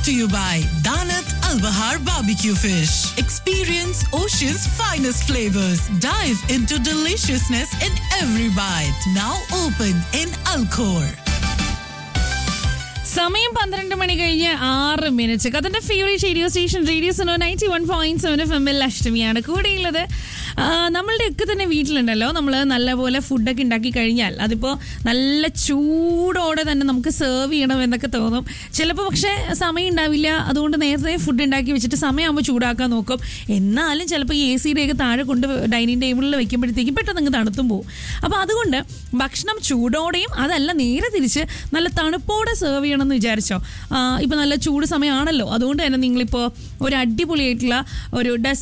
to you by Danat Al Bahar Barbecue Fish. Experience Ocean's finest flavors. Dive into deliciousness in every bite. Now open in Alcor. സമയം പന്ത്രണ്ട് മണി കഴിഞ്ഞ് ആറ് minute കഥന്റെ favourite radio station radio Suno ninety one point seven F എമ്മിൽ അഷ്ടമിയാണ് കൂടെയുള്ളത് ആ, നമ്മളുടെ ഒക്കെ തന്നെ വീട്ടിലുണ്ടല്ലോ നമ്മൾ നല്ലപോലെ ഫുഡൊക്കെ ഉണ്ടാക്കി കഴിഞ്ഞാൽ അതിപ്പോൾ നല്ല ചൂടോടെ തന്നെ നമുക്ക് സെർവ് ചെയ്യണം എന്നൊക്കെ തോന്നും ചിലപ്പോൾ പക്ഷേ സമയം ഉണ്ടാവില്ല അതുകൊണ്ട് നേരത്തെ ഫുഡ് ഉണ്ടാക്കി വെച്ചിട്ട് സമയമാകുമ്പോൾ ചൂടാക്കാൻ നോക്കും എന്നാലും ചിലപ്പോൾ ഈ എ സിയുടെ ഒക്കെ താഴെ കൊണ്ട് ഡൈനിങ് ടേബിളിൽ വെക്കുമ്പോഴത്തേക്കും പെട്ടെന്ന് അങ്ങ് തണുത്തും പോകും അപ്പോൾ അതുകൊണ്ട് ഭക്ഷണം ചൂടോടെയും അതല്ല നേരെ തിരിച്ച് നല്ല തണുപ്പോടെ സെർവ് ചെയ്യണമെന്ന് വിചാരിച്ചോ ഇപ്പോൾ നല്ല ചൂട് സമയമാണല്ലോ അതുകൊണ്ട് തന്നെ നിങ്ങളിപ്പോൾ ഒരു അടിപൊളിയായിട്ടുള്ള ഒരു ഡസ്